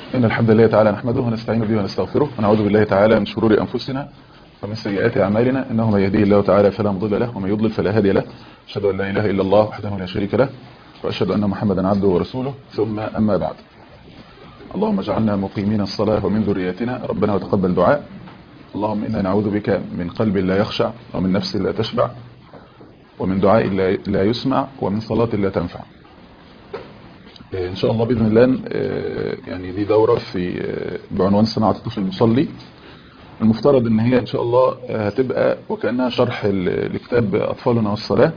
إن الحمد لله تعالى نحمده ونستعين به ونستغفره ونعوذ بالله تعالى من شرور أنفسنا ومن سيئات أعمالنا إنه من يهديه الله تعالى فلا مضل له ومن يضلل فلا هادي له أشهد أن لا إله إلا الله وحده لا شريك له وأشهد أن محمدا عبده ورسوله ثم أما بعد اللهم اجعلنا مقيمين الصلاة ومن ذريتنا ربنا وتقبل دعاء اللهم إنا نعوذ بك من قلب لا يخشع ومن نفس لا تشبع ومن دعاء لا يسمع ومن صلاة لا تنفع إن شاء الله بإذن الله يعني دي دورة في بعنوان صناعة الطفل المصلي المفترض ان هي ان شاء الله هتبقى وكأنها شرح لكتاب أطفالنا والصلاة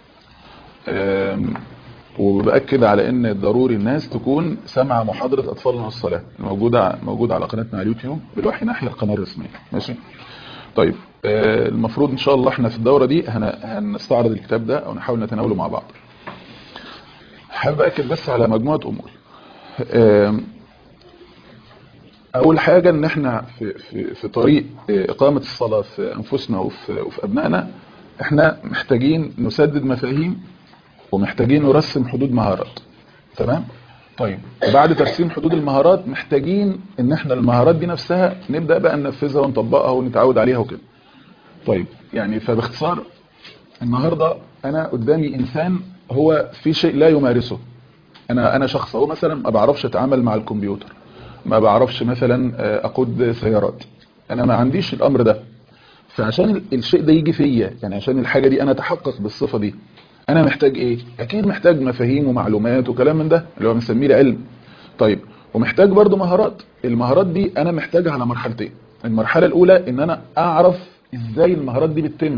وبأكد على ان ضروري الناس تكون سمع محاضرة أطفالنا والصلاة موجودة موجودة على قناتنا على اليوتيوب بالوحي ناحية القناة الرسمية ماشي طيب المفروض ان شاء الله احنا في الدورة دي هنستعرض الكتاب ده او نحاول نتناوله مع بعض حابب أكد بس على مجموعة أمور أول حاجة إن إحنا في, في, في طريق إقامة الصلاة في أنفسنا وفي, وفي أبنائنا إحنا محتاجين نسدد مفاهيم ومحتاجين نرسم حدود مهارات تمام؟ طيب بعد ترسيم حدود المهارات محتاجين إن إحنا المهارات دي نفسها نبدأ بقى ننفذها ونطبقها ونتعود عليها وكده طيب يعني فباختصار النهاردة أنا قدامي إنسان هو في شيء لا يمارسه انا انا شخص هو مثلا ما بعرفش اتعامل مع الكمبيوتر ما بعرفش مثلا اقود سيارات انا ما عنديش الامر ده فعشان الشيء ده يجي فيا يعني عشان الحاجه دي انا اتحقق بالصفه دي انا محتاج ايه اكيد محتاج مفاهيم ومعلومات وكلام من ده اللي هو بنسميه العلم طيب ومحتاج برضو مهارات المهارات دي انا محتاجها على مرحلتين المرحله الاولى ان انا اعرف ازاي المهارات دي بتتم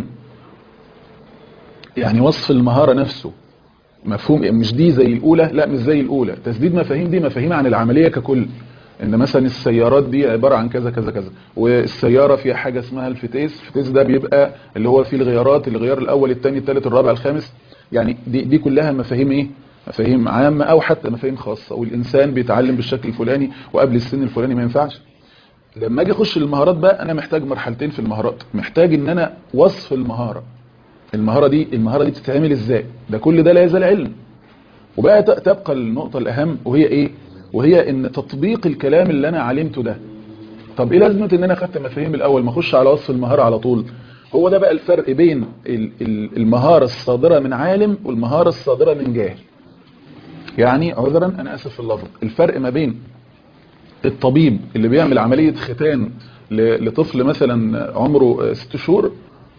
يعني وصف المهاره نفسه مفهوم مش دي زي الأولى لا مش زي الأولى تسديد مفاهيم دي مفاهيم عن العملية ككل ان مثلا السيارات دي عبارة عن كذا كذا كذا والسيارة فيها حاجة اسمها الفتيس الفتيس ده بيبقى اللي هو فيه الغيارات الغيار الأول الثاني الثالث الرابع الخامس يعني دي, دي كلها مفاهيم ايه مفاهيم عامة او حتى مفاهيم خاصة والانسان بيتعلم بالشكل الفلاني وقبل السن الفلاني ما ينفعش لما اجي اخش المهارات بقى انا محتاج مرحلتين في المهارات محتاج ان انا وصف المهارة المهارة دي المهارة دي بتتعمل ازاي ده كل ده لا يزال علم وبقى تبقى النقطة الأهم وهي إيه وهي إن تطبيق الكلام اللي أنا علمته ده طب إيه لازمة إن أنا خدت مفاهيم الأول ما أخش على وصف المهارة على طول هو ده بقى الفرق بين المهارة الصادرة من عالم والمهارة الصادرة من جاهل يعني عذرا أنا أسف في اللفظ الفرق ما بين الطبيب اللي بيعمل عملية ختان لطفل مثلا عمره ست شهور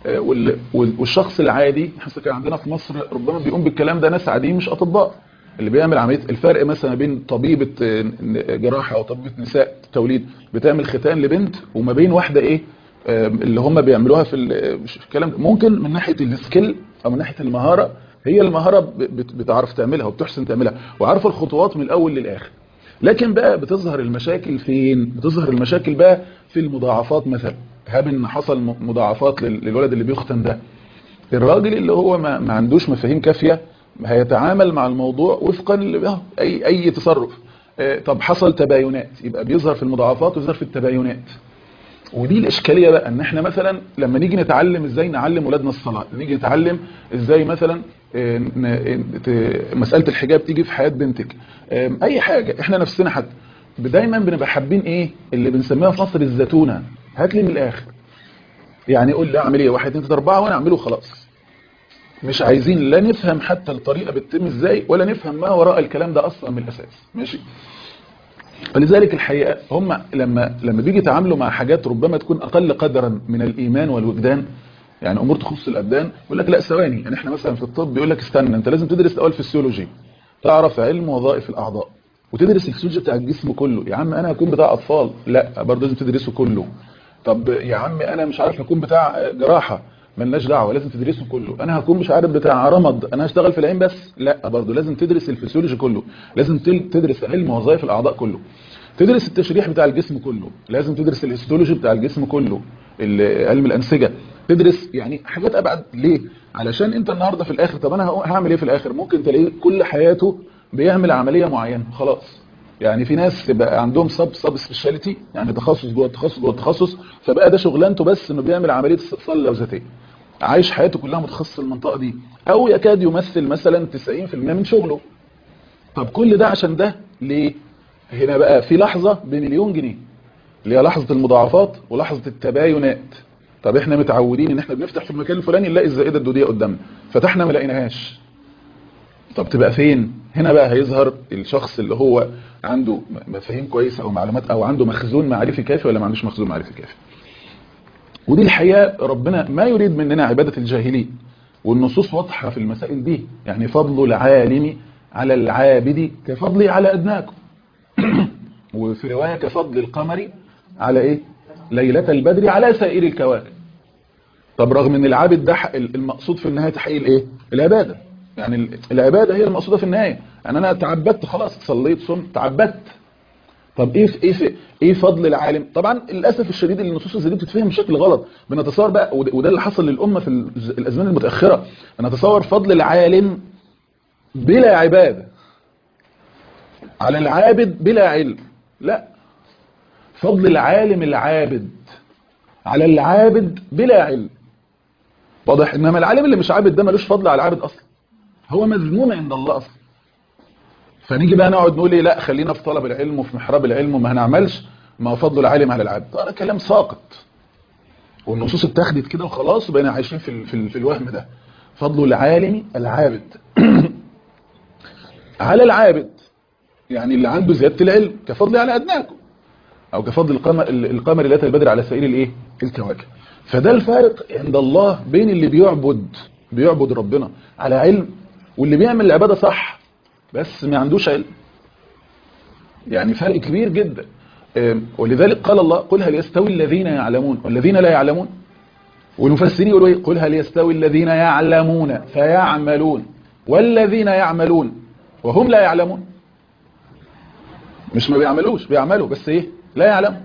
والشخص العادي احنا كان عندنا في مصر ربما بيقوم بالكلام ده ناس عاديين مش اطباء اللي بيعمل عمليه الفرق مثلا بين طبيبه جراحه او طبيبه نساء توليد بتعمل ختان لبنت وما بين واحده ايه اللي هم بيعملوها في الكلام ممكن من ناحيه السكيل او من ناحيه المهاره هي المهاره بتعرف تعملها وبتحسن تعملها وعارفه الخطوات من الاول للاخر لكن بقى بتظهر المشاكل فين بتظهر المشاكل بقى في المضاعفات مثلا هاب ان حصل مضاعفات للولد اللي بيختن ده الراجل اللي هو ما, ما عندوش مفاهيم كافية هيتعامل مع الموضوع وفقا اي اي تصرف طب حصل تباينات يبقى بيظهر في المضاعفات ويظهر في التباينات ودي الاشكاليه بقى ان احنا مثلا لما نيجي نتعلم ازاي نعلم ولادنا الصلاه نيجي نتعلم ازاي مثلا مساله الحجاب تيجي في حياه بنتك اي حاجه احنا نفسنا حتى دايما بنبقى حابين ايه اللي بنسميها في مصر الزتونه هات لي من الاخر يعني قول لي اعمل ايه واحد اتنين اربعه وانا اعمله خلاص مش عايزين لا نفهم حتى الطريقه بتتم ازاي ولا نفهم ما وراء الكلام ده اصلا من الاساس ماشي فلذلك الحقيقه هم لما لما بيجي يتعاملوا مع حاجات ربما تكون اقل قدرا من الايمان والوجدان يعني امور تخص الابدان يقول لك لا ثواني يعني احنا مثلا في الطب بيقول لك استنى انت لازم تدرس الاول فيسيولوجي تعرف علم وظائف الاعضاء وتدرس الفسيولوجي بتاع الجسم كله يا عم انا هكون بتاع اطفال لا برضه لازم تدرسه كله طب يا عم انا مش عارف هكون بتاع جراحه ملناش دعوه لازم تدرسه كله انا هكون مش عارف بتاع رمض انا هشتغل في العين بس لا برضه لازم تدرس الفسيولوجي كله لازم تدرس علم وظائف الاعضاء كله تدرس التشريح بتاع الجسم كله لازم تدرس الهيستولوجي بتاع الجسم كله علم الانسجه تدرس يعني حاجات ابعد ليه علشان انت النهارده في الاخر طب انا هعمل ايه في الاخر ممكن تلاقيه كل حياته بيعمل عمليه معينه خلاص يعني في ناس بقى عندهم سب سب سبيشاليتي يعني تخصص جوه التخصص جوه التخصص فبقى ده شغلانته بس انه بيعمل عمليه استئصال لوزتين عايش حياته كلها متخصص في المنطقه دي او يكاد يمثل مثلا 90% من شغله طب كل ده عشان ده ليه هنا بقى في لحظة بمليون جنيه اللي هي لحظة المضاعفات ولحظة التباينات طب احنا متعودين ان احنا بنفتح في المكان الفلاني نلاقي الزائدة الدودية قدامنا فتحنا ما لقيناهاش طب تبقى فين هنا بقى هيظهر الشخص اللي هو عنده مفاهيم كويسة او معلومات او عنده مخزون معرفي كافي ولا ما عندوش مخزون معرفي كافي ودي الحقيقة ربنا ما يريد مننا عبادة الجاهلين والنصوص واضحة في المسائل دي يعني فضل العالم على العابد كفضلي على أدناكم وفي رواية كفضل القمر على إيه ليلة البدر على سائر الكواكب طب رغم ان العابد ده المقصود في النهاية تحقيق الايه العبادة يعني العبادة هي المقصودة في النهاية يعني انا تعبدت خلاص صليت صمت تعبدت طب ايه في ايه في ايه فضل العالم طبعا للاسف الشديد النصوص زي دي بتتفهم بشكل غلط بنتصور بقى وده اللي حصل للامه في الازمان المتاخره بنتصور فضل العالم بلا عباده على العابد بلا علم لا فضل العالم العابد على العابد بلا علم واضح انما العالم اللي مش عابد ده ملوش فضل على العابد اصلا هو مذموم عند الله اصلا فنيجي بقى نقعد نقول ايه لا خلينا في طلب العلم وفي محراب العلم وما هنعملش ما هو فضل العالم على العبد ده كلام ساقط والنصوص اتخذت كده وخلاص وبقينا عايشين في, في, في الوهم ده فضل العالم العابد على العابد يعني اللي عنده زيادة العلم كفضل على أدناكم أو كفضل القمر, القمر ليلة البدر على سائر الايه الكواكب فده الفارق عند الله بين اللي بيعبد بيعبد ربنا على علم واللي بيعمل العبادة صح بس ما عندوش علم يعني فرق كبير جدا ولذلك قال الله قل هل يستوي الذين يعلمون والذين لا يعلمون والمفسرين يقولوا ايه قل هل يستوي الذين يعلمون فيعملون والذين يعملون وهم لا يعلمون مش ما بيعملوش بيعملوا بس ايه لا يعلم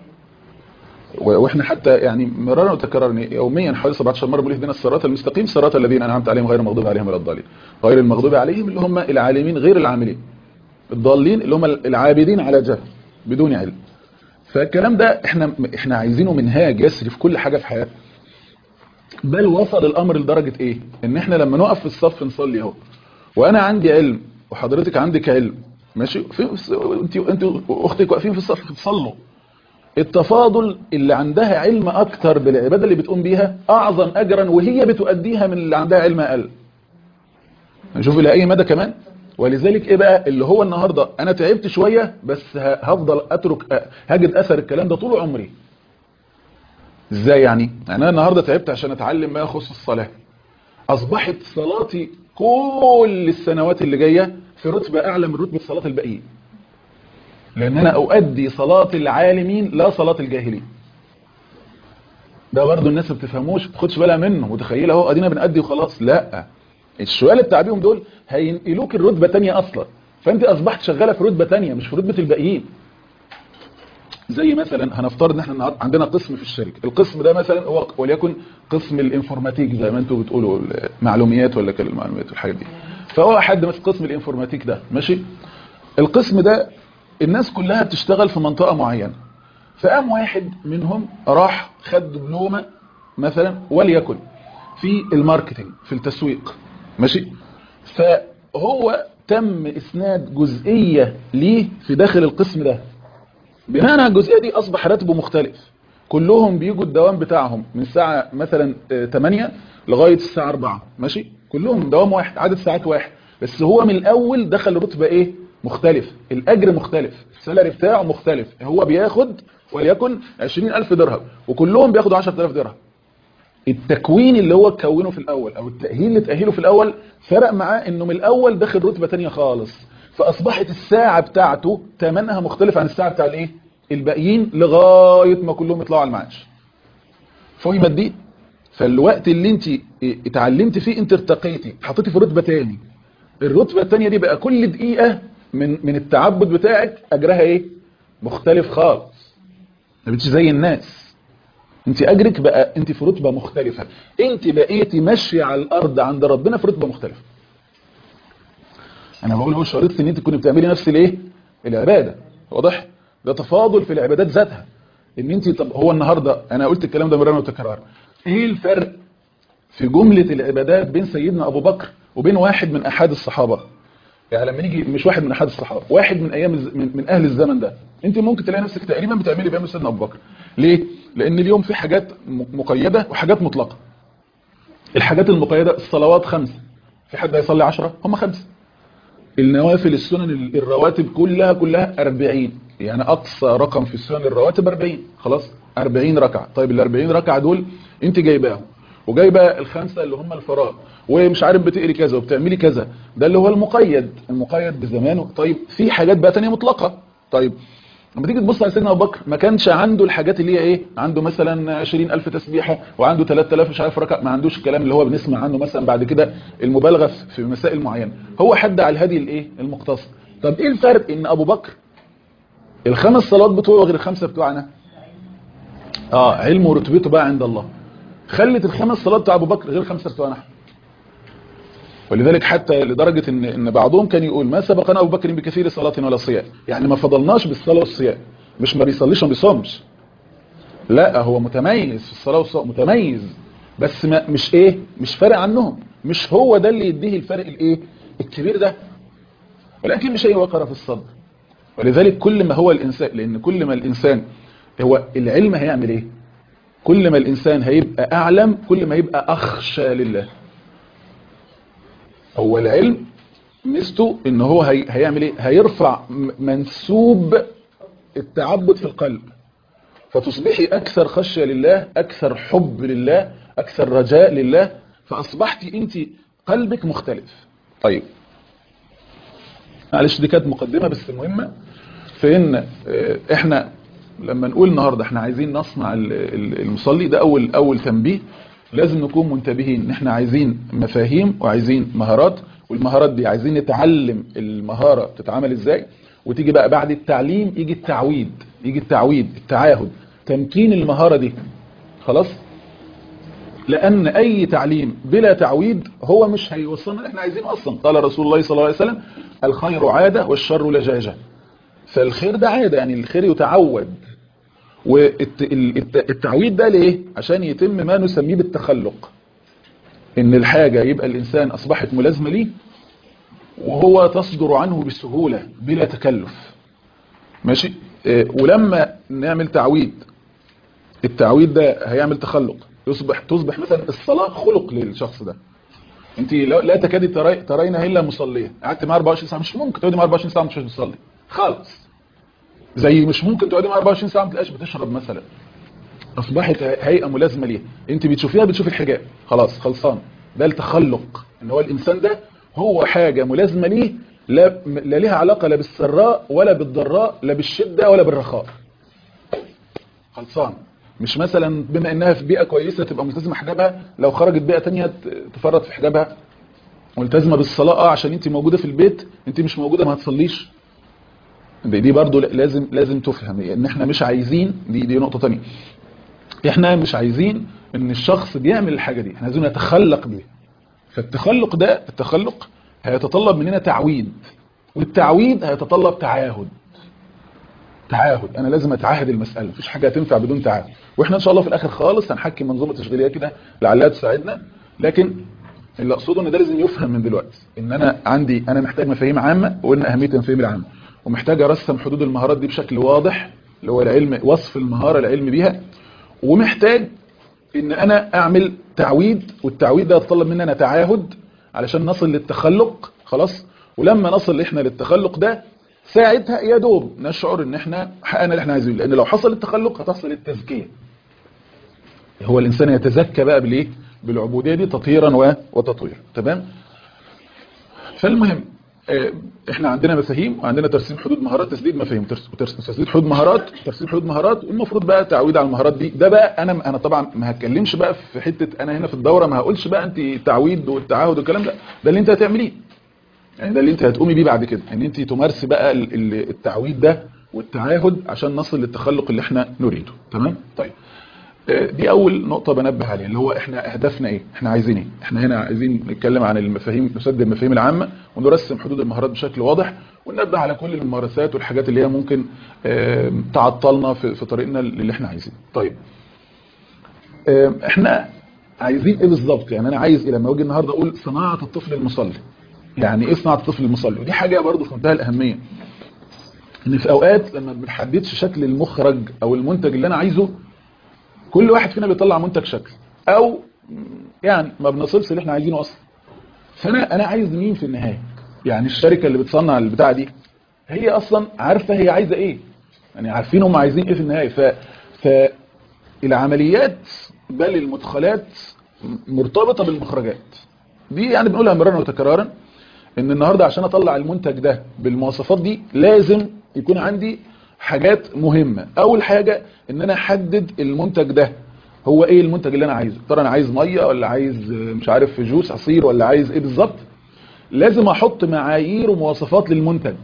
واحنا حتى يعني مرارا وتكرارا يوميا حوالي 17 مره بنقول اهدنا الصراط المستقيم صراط الذين انعمت عليهم غير المغضوب عليهم ولا الضالين غير المغضوب عليهم اللي هم العالمين غير العاملين الضالين اللي هم العابدين على جهل بدون علم فالكلام ده احنا احنا عايزينه منهاج يسري في كل حاجه في حياتنا بل وصل الامر لدرجه ايه ان احنا لما نقف في الصف نصلي اهو وانا عندي علم وحضرتك عندك علم ماشي في انت انت واختك واقفين في الصف بتصلوا التفاضل اللي عندها علم اكتر بالعباده اللي بتقوم بيها اعظم اجرا وهي بتؤديها من اللي عندها علم اقل نشوف الى اي مدى كمان ولذلك ايه بقى اللي هو النهاردة انا تعبت شوية بس هفضل اترك هجد اثر الكلام ده طول عمري ازاي يعني يعني انا النهاردة تعبت عشان اتعلم ما يخص الصلاة اصبحت صلاتي كل السنوات اللي جاية في رتبة اعلى من رتبة صلاة الباقيين لان انا اؤدي صلاة العالمين لا صلاة الجاهلين ده برضو الناس ما بتفهموش ما تاخدش بالها منه متخيله اهو ادينا بنأدي وخلاص لا الشوال اللي بتاعبيهم دول هينقلوك الرتبة تانية اصلا فانت اصبحت شغالة في رتبة تانية مش في رتبة الباقيين زي مثلا هنفترض ان احنا النهارده عندنا قسم في الشركة القسم ده مثلا هو وليكن قسم الانفورماتيك زي ما انتوا بتقولوا المعلوميات ولا كل المعلومات والحاجات دي فهو حد ماسك قسم الانفورماتيك ده ماشي القسم ده الناس كلها بتشتغل في منطقة معينة فقام واحد منهم راح خد دبلومة مثلا وليكن في الماركتينج في التسويق ماشي فهو تم اسناد جزئية ليه في داخل القسم ده بناء على الجزئية دي اصبح راتبه مختلف كلهم بيجوا الدوام بتاعهم من الساعة مثلا 8 لغاية الساعة 4 ماشي كلهم دوام واحد عدد ساعات واحد بس هو من الاول دخل رتبة ايه مختلف الاجر مختلف السالري بتاعه مختلف هو بياخد وليكن 20000 درهم وكلهم بياخدوا 10000 درهم التكوين اللي هو كونه في الاول او التأهيل اللي تأهيله في الاول فرق معاه انه من الاول داخل رتبة تانية خالص فاصبحت الساعة بتاعته تمنها مختلف عن الساعة بتاع الايه الباقيين لغاية ما كلهم يطلعوا على المعاش فهمت دي فالوقت اللي انت اتعلمت فيه انت ارتقيتي حطيتي في رتبة تاني الرتبة التانية دي بقى كل دقيقة من من التعبد بتاعك اجرها ايه مختلف خالص ما بتش زي الناس انت اجرك بقى انت في رتبة مختلفة انت بقيتي ماشية على الارض عند ربنا في رتبة مختلفة انا بقول هو شريط ان انت تكوني بتعملي نفس الايه العبادة واضح ده تفاضل في العبادات ذاتها ان انت طب هو النهاردة انا قلت الكلام ده مرة وتكرار ايه الفرق في جملة العبادات بين سيدنا ابو بكر وبين واحد من احد الصحابة يعني لما نيجي مش واحد من احد الصحابه واحد من ايام الز... من, من اهل الزمن ده انت ممكن تلاقي نفسك تقريبا بتعملي بيعمل سيدنا ابو بكر ليه لان اليوم في حاجات م- مقيده وحاجات مطلقه الحاجات المقيده الصلوات خمسه في حد هيصلي عشرة هم خمسه النوافل السنن ال- الرواتب كلها كلها 40 يعني اقصى رقم في السنن الرواتب 40 خلاص 40 ركعه طيب ال 40 ركعه دول انت جايباهم وجايبه الخمسه اللي هم الفرائض ومش عارف بتقري كذا وبتعملي كذا ده اللي هو المقيد المقيد بزمانه طيب في حاجات بقى تانية مطلقه طيب لما تيجي تبص على سيدنا ابو بكر ما كانش عنده الحاجات اللي هي ايه عنده مثلا 20000 تسبيحه وعنده 3000 مش عارف ركعه ما عندوش الكلام اللي هو بنسمع عنه مثلا بعد كده المبالغه في- في مسائل معينه هو حد على الهدي الايه المقتصد طب ايه الفرق ان ابو بكر الخمس صلوات بتوعه غير الخمسه بتوعنا اه علمه ورتبته بقى عند الله خلت الخمس صلوات بتاع ابو بكر غير الخمسه بتوعنا احنا ولذلك حتى لدرجة ان ان بعضهم كان يقول ما سبقنا ابو بكر بكثير صلاة ولا صيام يعني ما فضلناش بالصلاة والصيام مش ما بيصليش وما بيصومش لا هو متميز في الصلاة والصوم متميز بس ما مش ايه مش فارق عنهم مش هو ده اللي يديه الفرق الايه الكبير ده ولكن شيء وقر في الصدر ولذلك كل ما هو الانسان لان كل ما الانسان هو العلم هيعمل ايه كل ما الانسان هيبقى اعلم كل ما يبقى اخشى لله هو العلم ميزته ان هو هي هيعمل ايه هيرفع م- منسوب التعبد في القلب فتصبحي اكثر خشيه لله اكثر حب لله اكثر رجاء لله فاصبحتي انت قلبك مختلف طيب معلش دي كانت مقدمه بس مهمه في ان آه، احنا لما نقول النهارده احنا عايزين نصنع ال- ال- المصلي ده اول اول تنبيه لازم نكون منتبهين ان احنا عايزين مفاهيم وعايزين مهارات والمهارات دي عايزين نتعلم المهارة بتتعمل ازاي وتيجي بقى بعد التعليم يجي التعويد يجي التعويد التعاهد تمكين المهارة دي خلاص لأن أي تعليم بلا تعويد هو مش هيوصلنا اللي احنا عايزينه أصلا قال رسول الله صلى الله عليه وسلم الخير عادة والشر لجاجة فالخير ده عادة يعني الخير يتعود والتعويد ده ليه عشان يتم ما نسميه بالتخلق ان الحاجة يبقى الانسان اصبحت ملازمة ليه وهو تصدر عنه بسهولة بلا تكلف ماشي اه ولما نعمل تعويد التعويد ده هيعمل تخلق يصبح تصبح مثلا الصلاة خلق للشخص ده انت لا تكادي تري ترينها الا مصليه قعدت معاه 24 ساعه مش ممكن تقعدي معاه 24 ساعه مش بتصلي خالص زي مش ممكن تقعدي معاه 24 ساعه ما تلاقيش بتشرب مثلا اصبحت هيئه ملازمه ليها انت بتشوفيها بتشوفي الحجاب خلاص خلصان ده التخلق ان هو الانسان ده هو حاجه ملازمه ليه لا لا ليها علاقه لا بالسراء ولا بالضراء لا بالشده ولا بالرخاء خلصان مش مثلا بما انها في بيئه كويسه تبقى ملتزمه حجابها لو خرجت بيئه تانية تفرط في حجابها ملتزمه بالصلاه اه عشان انت موجوده في البيت انت مش موجوده ما هتصليش دي, دي برضو لازم لازم تفهم ان احنا مش عايزين دي دي نقطه ثانيه احنا مش عايزين ان الشخص بيعمل الحاجه دي احنا عايزين نتخلق بيها فالتخلق ده التخلق هيتطلب مننا تعويد والتعويد هيتطلب تعاهد تعاهد انا لازم اتعاهد المساله مفيش حاجه هتنفع بدون تعاهد واحنا ان شاء الله في الاخر خالص هنحكي منظومه تشغيليه كده لعلها تساعدنا لكن اللي اقصده ان ده لازم يفهم من دلوقتي ان انا عندي انا محتاج مفاهيم عامه وان اهميه المفاهيم العامه ومحتاج ارسم حدود المهارات دي بشكل واضح اللي هو العلم وصف المهاره العلم بيها ومحتاج ان انا اعمل تعويد والتعويد ده يتطلب مننا تعاهد علشان نصل للتخلق خلاص ولما نصل احنا للتخلق ده ساعتها يا دوب نشعر ان احنا حققنا اللي احنا عايزينه لان لو حصل التخلق هتحصل التزكيه هو الانسان يتزكى بقى بالايه بالعبوديه دي تطهيرا وتطويرا تمام فالمهم احنا عندنا مفاهيم وعندنا ترسيم حدود مهارات تسديد مفاهيم تسديد حدود مهارات ترسيم حدود مهارات والمفروض بقى تعويد على المهارات دي ده بقى انا انا طبعا ما هتكلمش بقى في حته انا هنا في الدوره ما هقولش بقى انت التعويد والتعاهد والكلام ده ده اللي انت هتعمليه يعني ده اللي انت هتقومي بيه بعد كده ان يعني انت تمارسي بقى التعويد ده والتعاهد عشان نصل للتخلق اللي احنا نريده تمام طيب دي اول نقطة بنبه عليها اللي هو احنا اهدافنا ايه احنا عايزين ايه احنا هنا عايزين نتكلم عن المفاهيم نسد المفاهيم العامة ونرسم حدود المهارات بشكل واضح وننبه على كل الممارسات والحاجات اللي هي ممكن تعطلنا في, في طريقنا اللي احنا عايزينه طيب احنا عايزين ايه بالظبط يعني انا عايز ايه لما اجي النهارده اقول صناعة الطفل المصلي يعني ايه صناعه الطفل المصلي ودي حاجه برضه في منتهى الاهميه ان في اوقات لما ما بنحددش شكل المخرج او المنتج اللي انا عايزه كل واحد فينا بيطلع منتج شكل او يعني ما بنصلش اللي احنا عايزينه اصلا فانا انا عايز مين في النهايه يعني الشركه اللي بتصنع البتاعه دي هي اصلا عارفه هي عايزه ايه يعني عارفين هم عايزين ايه في النهايه ف فالعمليات بل المدخلات مرتبطه بالمخرجات دي يعني بنقولها مرارا وتكرارا ان النهارده عشان اطلع المنتج ده بالمواصفات دي لازم يكون عندي حاجات مهمه اول حاجه ان انا احدد المنتج ده هو ايه المنتج اللي انا عايزه ترى انا عايز ميه ولا عايز مش عارف جوس عصير ولا عايز ايه بالظبط لازم احط معايير ومواصفات للمنتج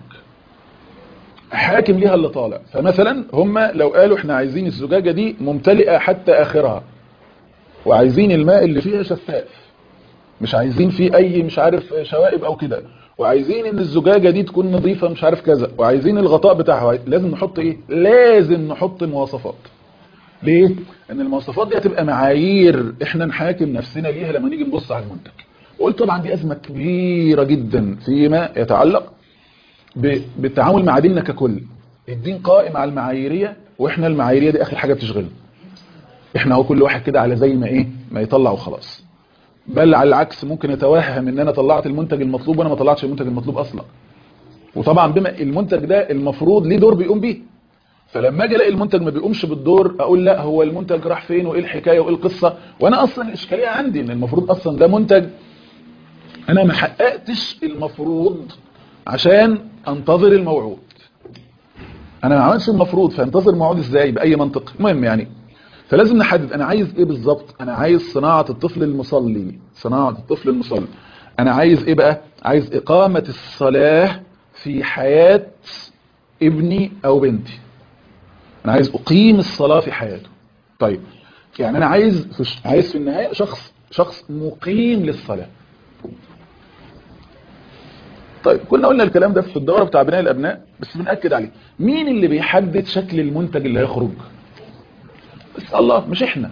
حاكم ليها اللي طالع فمثلا هم لو قالوا احنا عايزين الزجاجه دي ممتلئه حتى اخرها وعايزين الماء اللي فيها شفاف مش عايزين فيه اي مش عارف شوائب او كده وعايزين ان الزجاجه دي تكون نظيفه مش عارف كذا وعايزين الغطاء بتاعها لازم نحط ايه لازم نحط مواصفات ليه ان المواصفات دي هتبقى معايير احنا نحاكم نفسنا ليها لما نيجي نبص على المنتج وقلت طبعا دي ازمه كبيره جدا فيما يتعلق بالتعامل مع ديننا ككل الدين قائم على المعاييريه واحنا المعاييريه دي اخر حاجه بتشغلنا احنا هو كل واحد كده على زي ما ايه ما يطلع وخلاص بل على العكس ممكن يتوهم ان انا طلعت المنتج المطلوب وانا ما طلعتش المنتج المطلوب اصلا وطبعا بما المنتج ده المفروض ليه دور بيقوم بيه فلما اجي الاقي المنتج ما بيقومش بالدور اقول لا هو المنتج راح فين وايه الحكايه وايه القصه وانا اصلا الاشكاليه عندي ان المفروض اصلا ده منتج انا ما حققتش المفروض عشان انتظر الموعود انا ما عملتش المفروض فانتظر الموعود ازاي باي منطق المهم يعني فلازم نحدد انا عايز ايه بالظبط انا عايز صناعه الطفل المصلي صناعه الطفل المصلي انا عايز ايه بقى عايز اقامه الصلاه في حياه ابني او بنتي انا عايز اقيم الصلاه في حياته طيب يعني انا عايز في عايز في النهايه شخص شخص مقيم للصلاه طيب كنا قلنا الكلام ده في الدوره بتاع بناء الابناء بس بنأكد عليه مين اللي بيحدد شكل المنتج اللي هيخرج بس الله مش احنا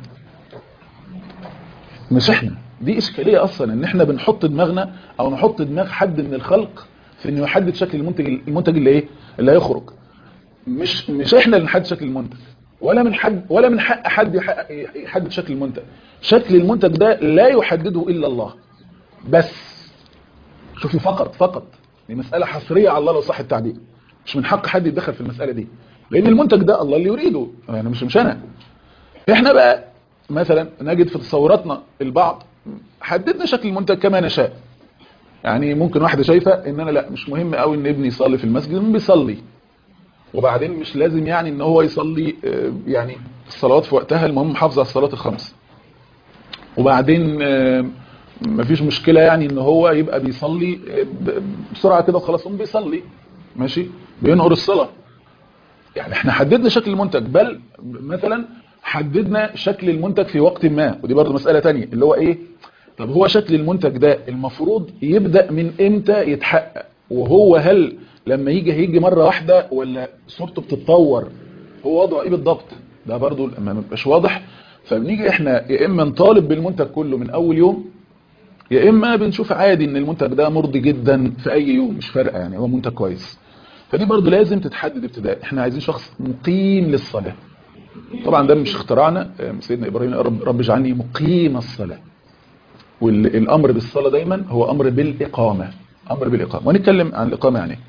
مش احنا دي اشكاليه اصلا ان احنا بنحط دماغنا او نحط دماغ حد من الخلق في انه يحدد شكل المنتج المنتج اللي ايه اللي هيخرج مش مش احنا اللي نحدد شكل المنتج ولا من حد ولا من حق حد يحدد شكل المنتج شكل المنتج ده لا يحدده الا الله بس شوفي فقط فقط دي مساله حصريه على الله لو صح التعبير مش من حق حد يتدخل في المساله دي لان المنتج ده الله اللي يريده يعني مش مش انا احنا بقى مثلا نجد في تصوراتنا البعض حددنا شكل المنتج كما نشاء يعني ممكن واحده شايفه ان انا لا مش مهم قوي ان ابني يصلي في المسجد بيصلي وبعدين مش لازم يعني ان هو يصلي يعني الصلوات في وقتها المهم محافظه على الصلاه الخمس وبعدين مفيش مشكله يعني ان هو يبقى بيصلي بسرعه كده وخلاص هم بيصلي ماشي بينقر الصلاه يعني احنا حددنا شكل المنتج بل مثلا حددنا شكل المنتج في وقت ما ودي برضو مسألة تانية اللي هو ايه طب هو شكل المنتج ده المفروض يبدأ من امتى يتحقق وهو هل لما يجي هيجي مرة واحدة ولا صورته بتتطور هو وضعه ايه بالضبط ده برضو لما مبقاش واضح فبنيجي احنا يا اما نطالب بالمنتج كله من اول يوم يا اما بنشوف عادي ان المنتج ده مرضي جدا في اي يوم مش فارقه يعني هو منتج كويس فدي برضو لازم تتحدد ابتداء احنا عايزين شخص مقيم للصلاه طبعا ده مش اختراعنا سيدنا ابراهيم رب, رب اجعلني مقيم الصلاه والامر بالصلاه دايما هو امر بالاقامه امر بالاقامه ونتكلم عن الاقامه يعني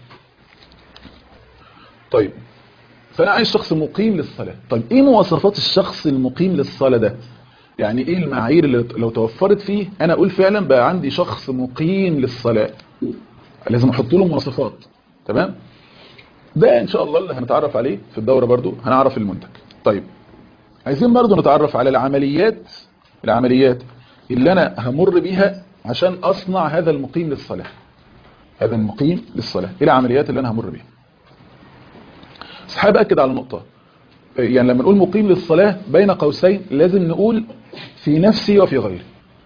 طيب فانا عايز شخص مقيم للصلاه طيب ايه مواصفات الشخص المقيم للصلاه ده يعني ايه المعايير اللي لو توفرت فيه انا اقول فعلا بقى عندي شخص مقيم للصلاه لازم احط له مواصفات تمام ده ان شاء الله اللي هنتعرف عليه في الدوره برضو هنعرف المنتج طيب عايزين برضو نتعرف على العمليات العمليات اللي انا همر بيها عشان اصنع هذا المقيم للصلاة هذا المقيم للصلاة ايه العمليات اللي انا همر بيها حابب اكد على النقطة يعني لما نقول مقيم للصلاة بين قوسين لازم نقول في نفسي وفي غيري